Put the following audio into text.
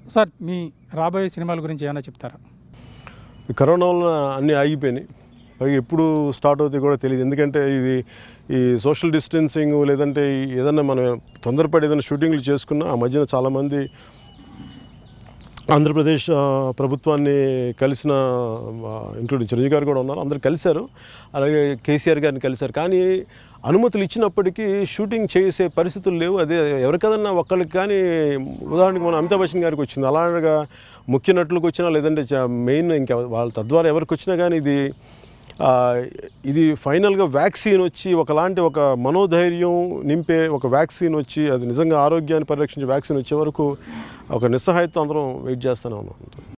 sir మీ రాబోయే సినిమాల గురించి ఏమైనా చెప్తారా ఈ కరోనా వలన అన్నీ ఆగిపోయినాయి పైగా ఎప్పుడు స్టార్ట్ అవుతాయి కూడా తెలియదు ఎందుకంటే ఇది ఈ సోషల్ డిస్టెన్సింగ్ లేదంటే ఈ ఏదన్నా మనం తొందరపడి ఏదైనా షూటింగ్లు చేసుకున్నా ఆ మధ్యన చాలామంది ఆంధ్రప్రదేశ్ ఆ, ప్రభుత్వాన్ని కలిసిన ఇంక్లూడింగ్ చిరంజీవి గారు కూడా ఉన్నారు అందరు కలిశారు అలాగే కేసీఆర్ గారిని కలిశారు కానీ అనుమతులు ఇచ్చినప్పటికీ షూటింగ్ చేసే పరిస్థితులు లేవు అదే ఎవరికదన్నా ఒక్కళ్ళకి కానీ ఉదాహరణకి మన అమితాబ్ బచ్చన్ గారికి వచ్చింది అలాగా ముఖ్య నటులకు వచ్చినా లేదంటే చ- మెయిన్ ఇంకా వాళ్ళ తద్వారా ఎవరికి వచ్చినా కానీ ఇది ఆ, ఇది ఫైనల్గా వ్యాక్సిన్ వచ్చి ఒకలాంటి ఒక మనోధైర్యం నింపే ఒక వ్యాక్సిన్ వచ్చి అది నిజంగా ఆరోగ్యాన్ని పరిరక్షించే వ్యాక్సిన్ వచ్చే వరకు ఒక నిస్సహాయత అందరం వెయిట్ చేస్తూనే ఉన్నాం